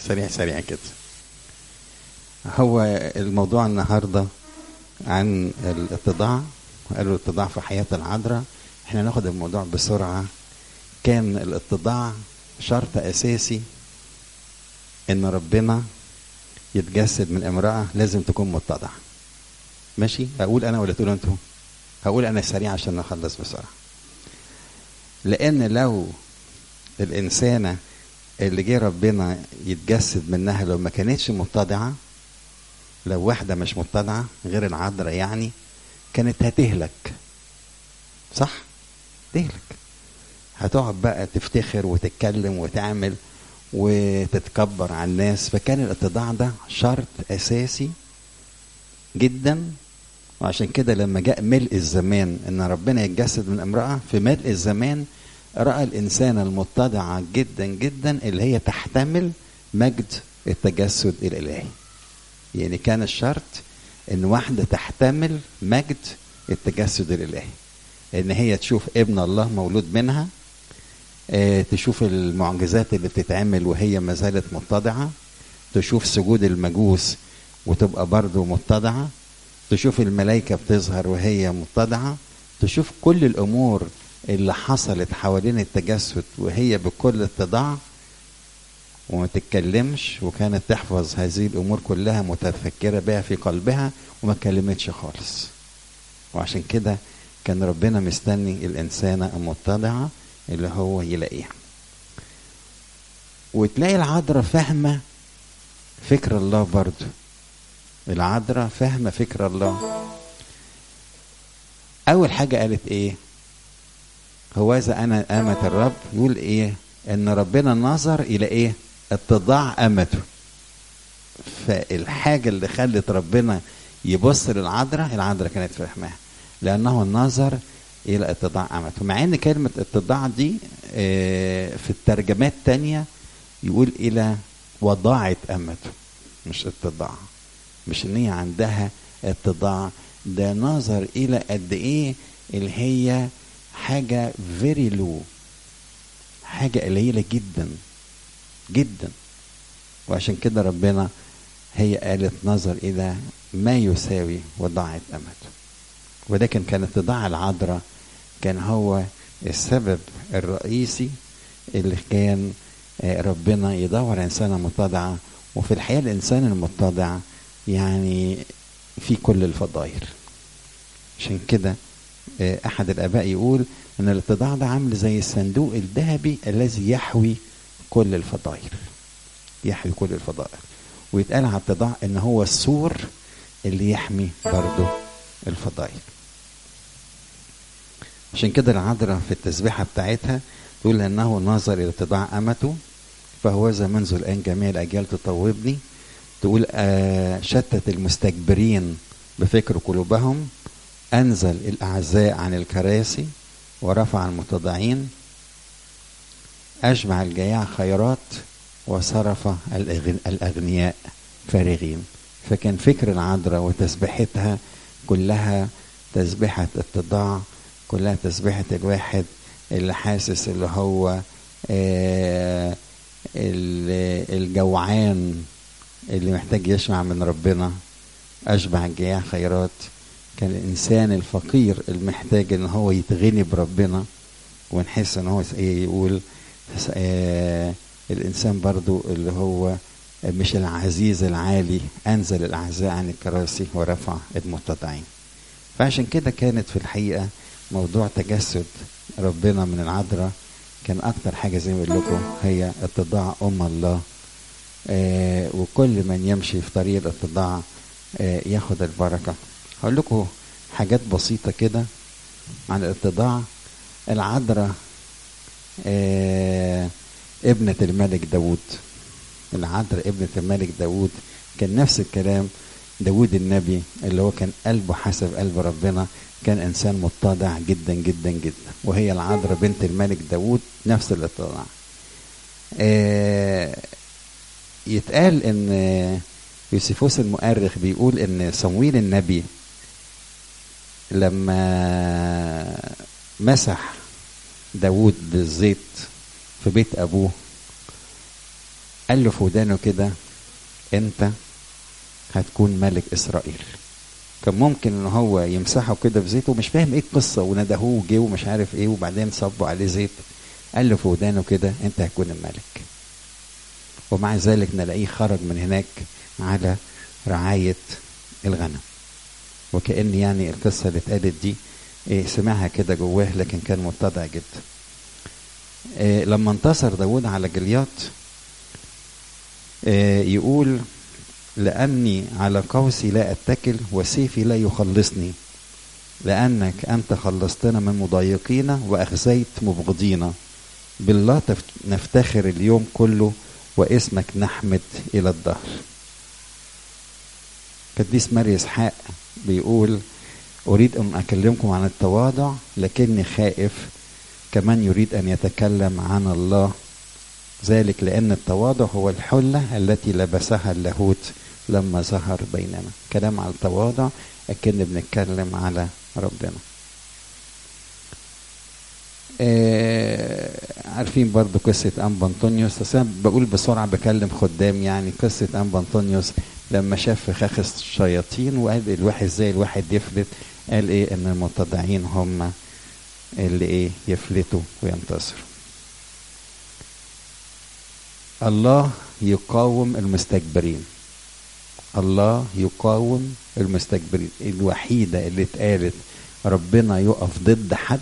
سريع سريع كده هو الموضوع النهارده عن الاتضاع قالوا الاتضاع في حياة العذراء احنا ناخد الموضوع بسرعة كان الاتضاع شرط أساسي إن ربنا يتجسد من امرأة لازم تكون متضعة ماشي أقول أنا ولا تقولوا أنتوا هقول أنا سريع عشان نخلص بسرعة لأن لو الإنسانة اللي جه ربنا يتجسد منها لو ما كانتش متضعة لو واحدة مش متضعة غير العذراء يعني كانت هتهلك صح؟ تهلك هتقعد بقى تفتخر وتتكلم وتعمل وتتكبر على الناس فكان الاتضاع ده شرط اساسي جدا وعشان كده لما جاء ملء الزمان ان ربنا يتجسد من امراه في ملء الزمان راى الانسان المتضعه جدا جدا اللي هي تحتمل مجد التجسد الالهي يعني كان الشرط ان واحده تحتمل مجد التجسد الالهي ان هي تشوف ابن الله مولود منها اه تشوف المعجزات اللي بتتعمل وهي ما زالت متضعه تشوف سجود المجوس وتبقى برضه متضعه تشوف الملائكه بتظهر وهي متضعه تشوف كل الامور اللي حصلت حوالين التجسد وهي بكل اتضاع وما تتكلمش وكانت تحفظ هذه الامور كلها متفكره بها في قلبها وما اتكلمتش خالص وعشان كده كان ربنا مستني الانسانه المتضعه اللي هو يلاقيها وتلاقي العذراء فاهمه فكر الله برضو العذراء فاهمه فكر الله اول حاجه قالت ايه هوذا انا امه الرب يقول ايه ان ربنا نظر الى ايه اتضاع امته فالحاجه اللي خلت ربنا يبص للعذراء العذراء كانت فاهماها لانه نظر الى اتضاع امته مع ان كلمه اتضاع دي في الترجمات تانية يقول الى وضاعت امته مش اتضاع مش ان هي عندها اتضاع ده نظر الى قد ايه اللي هي حاجه فيري لو حاجه قليله جدا جدا وعشان كده ربنا هي قالت نظر الى ما يساوي وضاعت امته وده كان كان اتضاع العذراء كان هو السبب الرئيسي اللي كان ربنا يدور انسانه متضعه وفي الحقيقه الانسان المتضع يعني في كل الفضائل عشان كده احد الاباء يقول ان الاتضاع ده عامل زي الصندوق الذهبي الذي يحوي كل الفضائل يحوي كل الفضائل ويتقال على الاتضاع ان هو السور اللي يحمي برضه الفضائل عشان كده العذراء في التسبيحه بتاعتها تقول انه نظر الى اتضاع امته فهوذا منذ الان جميع الاجيال تطوبني تقول آه شتت المستكبرين بفكر قلوبهم انزل الاعزاء عن الكراسي ورفع المتضعين أجمع الجياع خيرات وصرف الأغنياء فارغين فكان فكر العذراء وتسبيحتها كلها تسبيحة اتضاع كلها تسبيحة الواحد اللي حاسس اللي هو آه الجوعان اللي محتاج يسمع من ربنا أشبع الجياع خيرات كان الإنسان الفقير المحتاج إن هو يتغني بربنا ونحس إن هو يقول آه الانسان برضو اللي هو مش العزيز العالي انزل الاعزاء عن الكراسي ورفع المتضعين فعشان كده كانت في الحقيقه موضوع تجسد ربنا من العذراء كان اكتر حاجه زي ما بقول لكم هي اتضاع ام الله آه وكل من يمشي في طريق الاتضاع آه ياخد البركه هقول لكم حاجات بسيطه كده عن الاتضاع العذراء آه ابنة الملك داود العذراء ابنة الملك داود كان نفس الكلام داود النبي اللي هو كان قلبه حسب قلب ربنا كان انسان متضع جدا جدا جدا وهي العذراء بنت الملك داود نفس الاتضاع آه يتقال ان يوسفوس المؤرخ بيقول ان صمويل النبي لما مسح داود بالزيت في بيت أبوه قال له في ودانه كده انت هتكون ملك اسرائيل كان ممكن ان هو يمسحه كده بزيت ومش فاهم ايه القصه وندهوه وجه ومش عارف ايه وبعدين صبوا عليه زيت قال له في ودانه كده انت هتكون الملك ومع ذلك نلاقيه خرج من هناك على رعايه الغنم وكأن يعني القصة اللي اتقالت دي إيه سمعها كده جواه لكن كان متضع جدا إيه لما انتصر داود على جليات إيه يقول لأني على قوسي لا أتكل وسيفي لا يخلصني لأنك أنت خلصتنا من مضايقينا وأخزيت مبغضينا بالله نفتخر اليوم كله واسمك نحمد إلى الدهر قديس ماري إسحاق بيقول أريد أن أكلمكم عن التواضع لكني خائف كمان يريد أن يتكلم عن الله ذلك لأن التواضع هو الحلة التي لبسها اللاهوت لما ظهر بيننا كلام على التواضع أكن بنتكلم على ربنا آه عارفين برضو قصة أنبا أنطونيوس بس أنا بقول بسرعة بكلم خدام يعني قصة أنبا أنطونيوس لما شاف فخاخ الشياطين وقال الواحد ازاي الواحد يفلت قال ايه ان المتضعين هم اللي ايه يفلتوا وينتصروا الله يقاوم المستكبرين الله يقاوم المستكبرين الوحيدة اللي اتقالت ربنا يقف ضد حد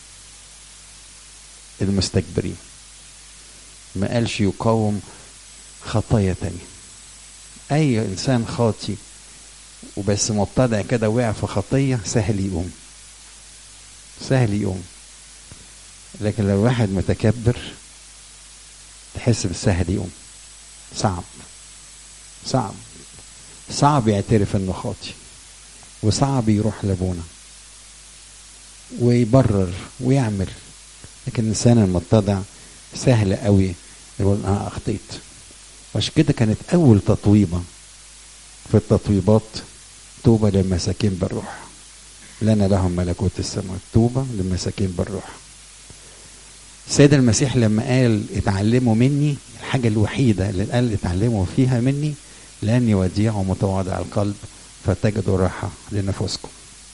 المستكبرين ما قالش يقاوم خطايا تانية اي انسان خاطي وبس مبتدع كده وقع في خطيه سهل يقوم سهل يقوم لكن لو واحد متكبر تحس بالسهل يقوم صعب صعب صعب يعترف انه خاطي وصعب يروح لابونا ويبرر ويعمل لكن الانسان المتضع سهل قوي يقول انا اخطيت وعشان كده كانت اول تطويبه في التطويبات توبه للمساكين بالروح لنا لهم ملكوت السماوات توبه للمساكين بالروح السيد المسيح لما قال اتعلموا مني الحاجه الوحيده اللي قال اتعلموا فيها مني لاني وديع ومتواضع القلب فتجدوا راحه لنفوسكم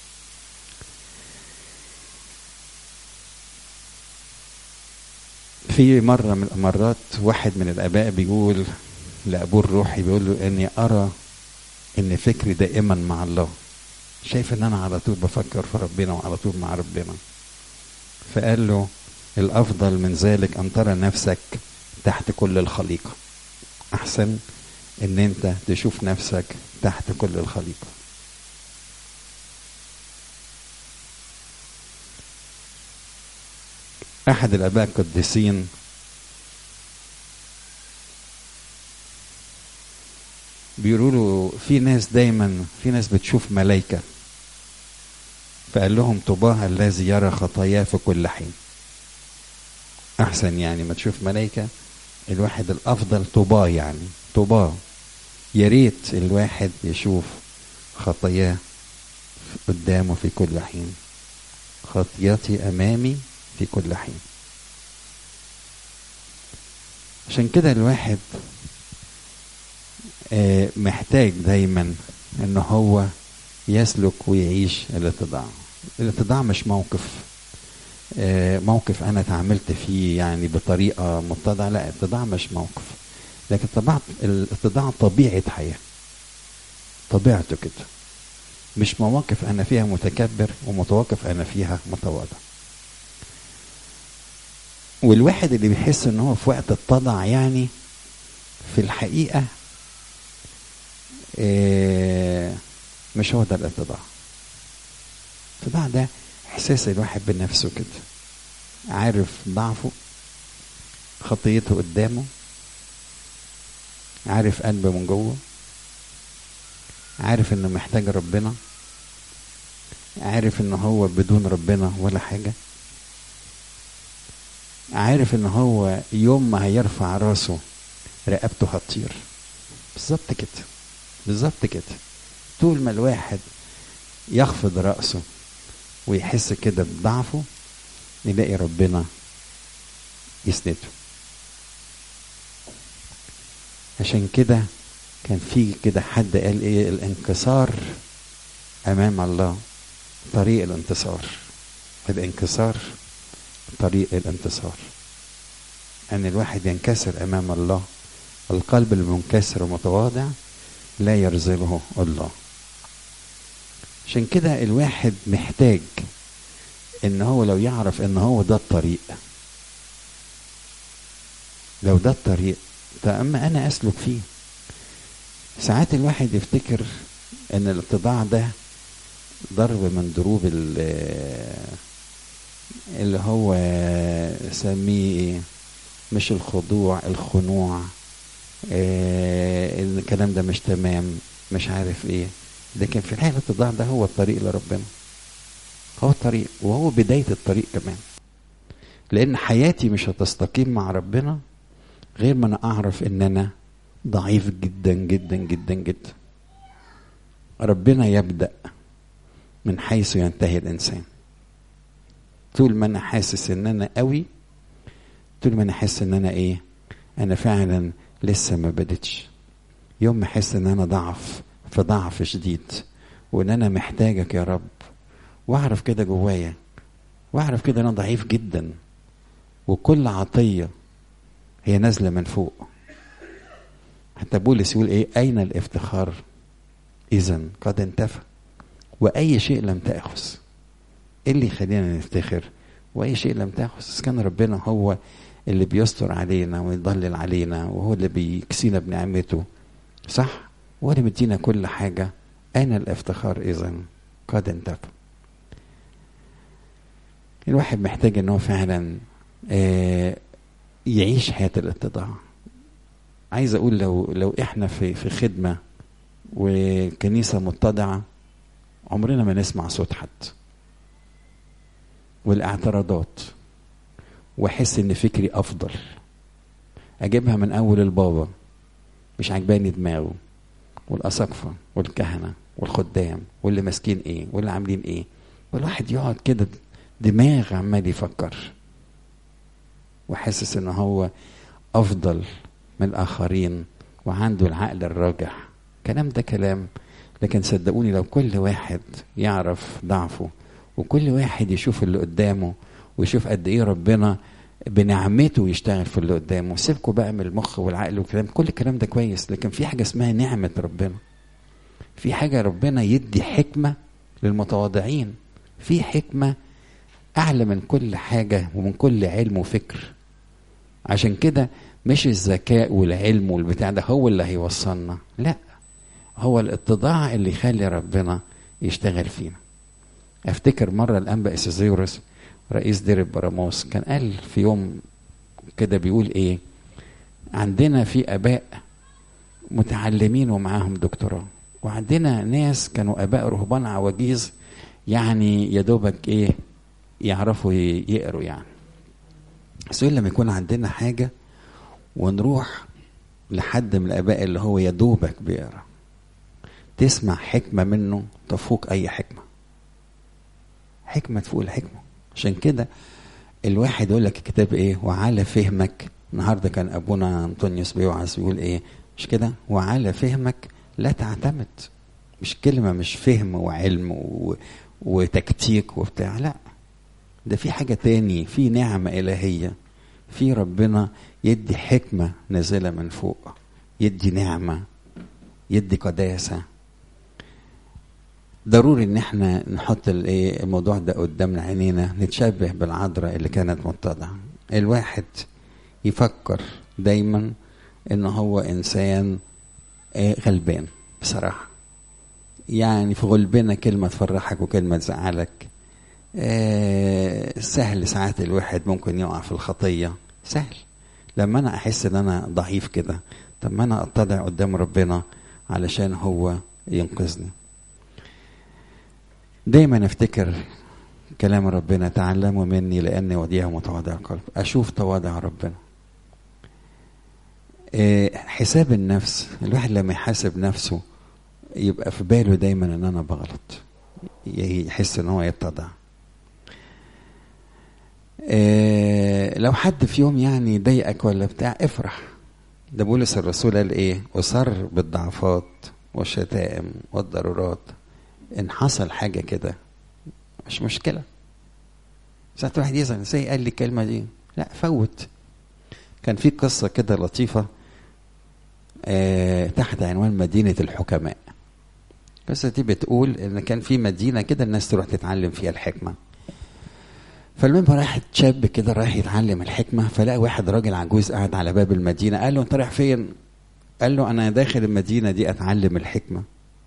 في مرة من المرات واحد من الآباء بيقول لأبوه الروحي بيقول له إني أرى إن فكري دائما مع الله شايف إن أنا على طول بفكر في ربنا وعلى طول مع ربنا فقال له الأفضل من ذلك أن ترى نفسك تحت كل الخليقة أحسن إن أنت تشوف نفسك تحت كل الخليقة أحد الآباء القديسين بيقولوا له في ناس دايما في ناس بتشوف ملايكة فقال لهم طباه الذي يرى خطاياه في كل حين أحسن يعني ما تشوف ملايكة الواحد الأفضل طباه يعني طباه يا ريت الواحد يشوف خطاياه قدامه في كل حين خطيتي أمامي في كل حين عشان كده الواحد محتاج دايما ان هو يسلك ويعيش الاتضاع الاتضاع مش موقف موقف انا اتعاملت فيه يعني بطريقه متضعه لا الاتضاع مش موقف لكن طبعا الاتضاع طبيعه حياه طبيعته كده مش مواقف انا فيها متكبر ومتوقف انا فيها متواضع والواحد اللي بيحس ان هو في وقت اتضع يعني في الحقيقه إيه مش هو ده الاتضاع الاتضاع ده احساس الواحد بنفسه كده عارف ضعفه خطيته قدامه عارف قلبه من جوه عارف انه محتاج ربنا عارف ان هو بدون ربنا ولا حاجه عارف ان هو يوم ما هيرفع راسه رقبته هتطير بالظبط كده بالظبط كده طول ما الواحد يخفض رأسه ويحس كده بضعفه يلاقي ربنا يسنده عشان كده كان في كده حد قال ايه الانكسار امام الله طريق الانتصار الانكسار طريق الانتصار ان الواحد ينكسر امام الله القلب المنكسر ومتواضع لا يرزله الله عشان كده الواحد محتاج ان هو لو يعرف ان هو ده الطريق لو ده الطريق فاما انا اسلك فيه ساعات الواحد يفتكر ان الاتضاع ده ضرب من ضروب اللي هو سميه مش الخضوع الخنوع آه الكلام ده مش تمام مش عارف ايه لكن في الحقيقه الاتضاع ده هو الطريق لربنا هو الطريق وهو بدايه الطريق كمان لان حياتي مش هتستقيم مع ربنا غير ما انا اعرف ان انا ضعيف جدا جدا جدا جدا ربنا يبدا من حيث ينتهي الانسان طول ما انا حاسس ان انا قوي طول ما انا احس ان انا ايه انا فعلا لسه ما بدتش يوم ما احس ان انا ضعف في ضعف شديد وان انا محتاجك يا رب واعرف كده جوايا واعرف كده انا ضعيف جدا وكل عطيه هي نازله من فوق حتى بولس يقول ايه اين الافتخار اذا قد انتفى واي شيء لم تاخذ ايه اللي يخلينا نفتخر واي شيء لم تاخذ كان ربنا هو اللي بيستر علينا ويضلل علينا وهو اللي بيكسينا بنعمته صح هو اللي مدينا كل حاجه اين الافتخار اذا قد انتفى الواحد محتاج ان هو فعلا آه يعيش حياه الاتضاع عايز اقول لو لو احنا في في خدمه وكنيسه متضعه عمرنا ما نسمع صوت حد والاعتراضات واحس ان فكري افضل اجيبها من اول البابا مش عجباني دماغه والاساقفه والكهنه والخدام واللي ماسكين ايه واللي عاملين ايه والواحد يقعد كده دماغ عمال يفكر وحاسس ان هو افضل من الاخرين وعنده العقل الراجح كلام ده كلام لكن صدقوني لو كل واحد يعرف ضعفه وكل واحد يشوف اللي قدامه ويشوف قد ايه ربنا بنعمته يشتغل في اللي قدامه سيبكوا بقى من المخ والعقل والكلام كل الكلام ده كويس لكن في حاجه اسمها نعمه ربنا في حاجه ربنا يدي حكمه للمتواضعين في حكمه اعلى من كل حاجه ومن كل علم وفكر عشان كده مش الذكاء والعلم والبتاع ده هو اللي هيوصلنا لا هو الاتضاع اللي يخلي ربنا يشتغل فينا افتكر مرة الانبا اسيزيروس رئيس دير براموس كان قال في يوم كده بيقول ايه عندنا في اباء متعلمين ومعاهم دكتوراه وعندنا ناس كانوا اباء رهبان عواجيز يعني يا دوبك ايه يعرفوا يقروا يعني بس لما يكون عندنا حاجه ونروح لحد من الاباء اللي هو يا دوبك بيقرا تسمع حكمه منه تفوق اي حكمه حكمه تفوق الحكمه عشان كده الواحد يقول لك الكتاب ايه وعلى فهمك النهارده كان ابونا انطونيوس بيوعظ بيقول ايه مش كده وعلى فهمك لا تعتمد مش كلمه مش فهم وعلم و... وتكتيك وبتاع لا ده في حاجه تاني في نعمه الهيه في ربنا يدي حكمه نازله من فوق يدي نعمه يدي قداسه ضروري ان احنا نحط الايه الموضوع ده قدامنا عينينا نتشبه بالعذراء اللي كانت متضعه الواحد يفكر دايما ان هو انسان غلبان بصراحه يعني في غلبنا كلمه تفرحك وكلمه تزعلك سهل ساعات الواحد ممكن يقع في الخطيه سهل لما انا احس ان انا ضعيف كده طب ما انا اتضع قدام ربنا علشان هو ينقذني دايما افتكر كلام ربنا تعلموا مني لاني وديع متواضع القلب اشوف تواضع ربنا إيه حساب النفس الواحد لما يحاسب نفسه يبقى في باله دايما ان انا بغلط يحس ان هو يتضع إيه لو حد في يوم يعني ضايقك ولا بتاع افرح ده بولس الرسول قال ايه أصر بالضعفات والشتائم والضرورات إن حصل حاجة كده مش مشكلة ساعات واحد يزعل ازاي قال لي الكلمة دي لا فوت كان في قصة كده لطيفة آه تحت عنوان مدينة الحكماء القصة دي بتقول إن كان في مدينة كده الناس تروح تتعلم فيها الحكمة فالمهم راح شاب كده رايح يتعلم الحكمة فلقى واحد راجل عجوز قاعد على باب المدينة قال له أنت رايح فين؟ قال له أنا داخل المدينة دي أتعلم الحكمة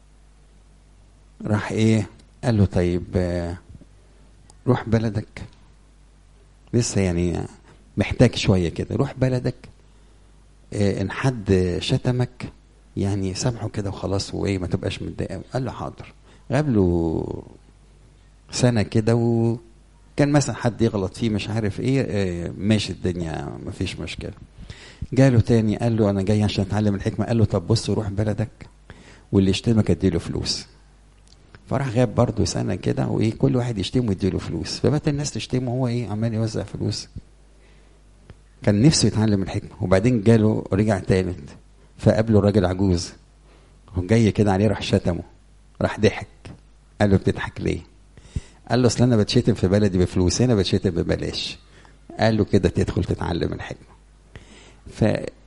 راح إيه؟ قال له طيب آه، روح بلدك لسه يعني محتاج شوية كده روح بلدك آه، إن حد شتمك يعني سامحه كده وخلاص وإيه ما تبقاش متضايق أوي. قال له حاضر غاب له سنة كده وكان مثلا حد يغلط فيه مش عارف ايه آه، ماشي الدنيا مفيش مشكلة جاله تاني قال له انا جاي عشان اتعلم الحكمة قال له طب بص روح بلدك واللي يشتمك اديله فلوس فراح غاب برضه سنة كده وايه كل واحد يشتمه ويديله فلوس فبقت الناس تشتمه وهو ايه عمال يوزع فلوس كان نفسه يتعلم الحكمة وبعدين جاله رجع تالت فقابله راجل عجوز هو جاي كده عليه راح شتمه راح ضحك قال له بتضحك ليه قال له اصل انا بتشتم في بلدي بفلوس هنا بتشتم ببلاش قال له كده تدخل تتعلم الحكمه ف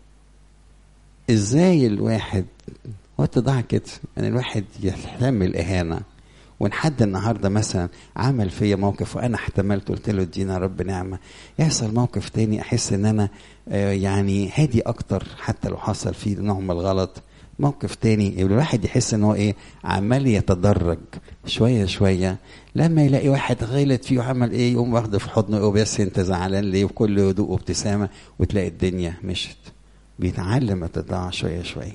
ازاي الواحد هو اتضاع كده ان الواحد يحتمل اهانه وان حد النهارده مثلا عمل فيا موقف وانا احتملت قلت له ادينا يا رب نعمه يحصل موقف تاني احس ان انا آه، يعني هادي اكتر حتى لو حصل فيه نوع من الغلط موقف تاني الواحد يحس ان هو ايه عمال يتدرج شويه شويه لما يلاقي واحد غلط فيه وعمل ايه يقوم واخده في حضنه يقول بس انت زعلان ليه وكل هدوء وابتسامه وتلاقي الدنيا مشت بيتعلم التضاع شويه شويه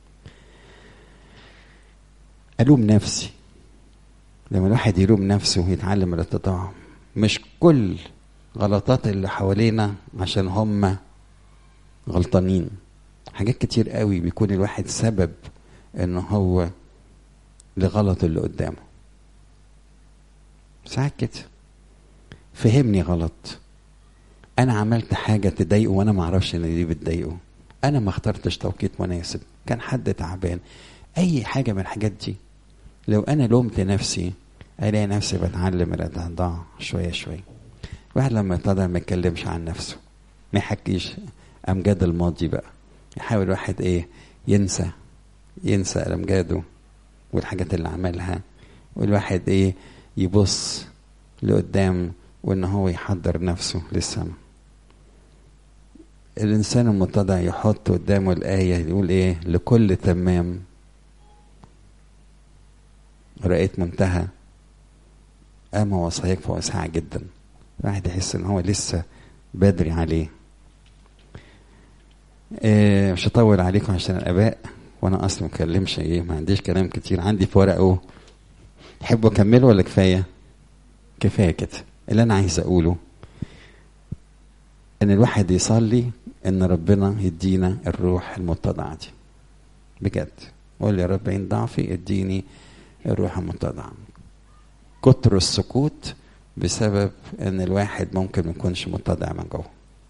الوم نفسي لما الواحد يلوم نفسه يتعلم الاتضاع مش كل غلطات اللي حوالينا عشان هم غلطانين حاجات كتير قوي بيكون الواحد سبب ان هو لغلط اللي قدامه ساعات كده فهمني غلط انا عملت حاجه تضايقه وانا ما اعرفش ان دي بتضايقه انا ما اخترتش توقيت مناسب كان حد تعبان اي حاجه من الحاجات دي لو انا لومت نفسي الاقي نفسي بتعلم الاتضاع شويه شويه الواحد لما يتضع ما يتكلمش عن نفسه ما يحكيش امجاد الماضي بقى يحاول واحد ايه ينسى ينسى امجاده والحاجات اللي عملها والواحد ايه يبص لقدام وان هو يحضر نفسه للسماء الانسان المتضع يحط قدامه الايه يقول ايه لكل تمام رأيت منتهى أما وصاياك فواسعة جدا الواحد يحس ان هو لسه بدري عليه إيه مش هطول عليكم عشان الاباء وانا اصلا مكلمش ايه ما عنديش كلام كتير عندي في ورق اهو تحبوا اكمله ولا كفايه كفايه كده اللي انا عايز اقوله ان الواحد يصلي ان ربنا يدينا الروح المتضعه دي بجد قول يا رب عين ضعفي اديني الروح المتضعه كتر السكوت بسبب ان الواحد ممكن ما يكونش متضع من جوه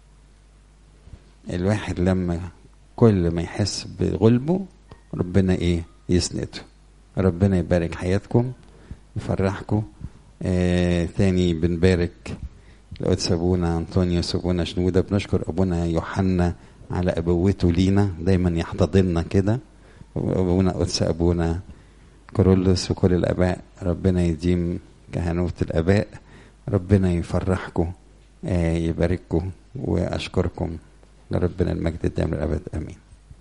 الواحد لما كل ما يحس بغلبه ربنا ايه يسنده ربنا يبارك حياتكم يفرحكم آه تاني بنبارك القدس ابونا انطونيوس ابونا شنوده بنشكر ابونا يوحنا على ابوته لينا دايما يحتضننا كده وابونا قدس ابونا كورولوس وكل الاباء ربنا يديم كهنوت الاباء ربنا يفرحكم آه يبارككم واشكركم لربنا المجد الدائم للابد امين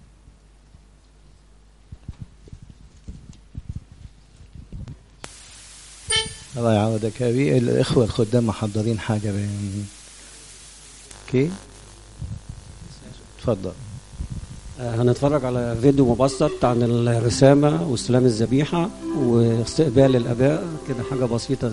الله يعوضك يا بيه الاخوه الخدام محضرين حاجه بين اوكي اتفضل آه، هنتفرج على فيديو مبسط عن الرسامة واستلام الذبيحة واستقبال الآباء كده حاجة بسيطة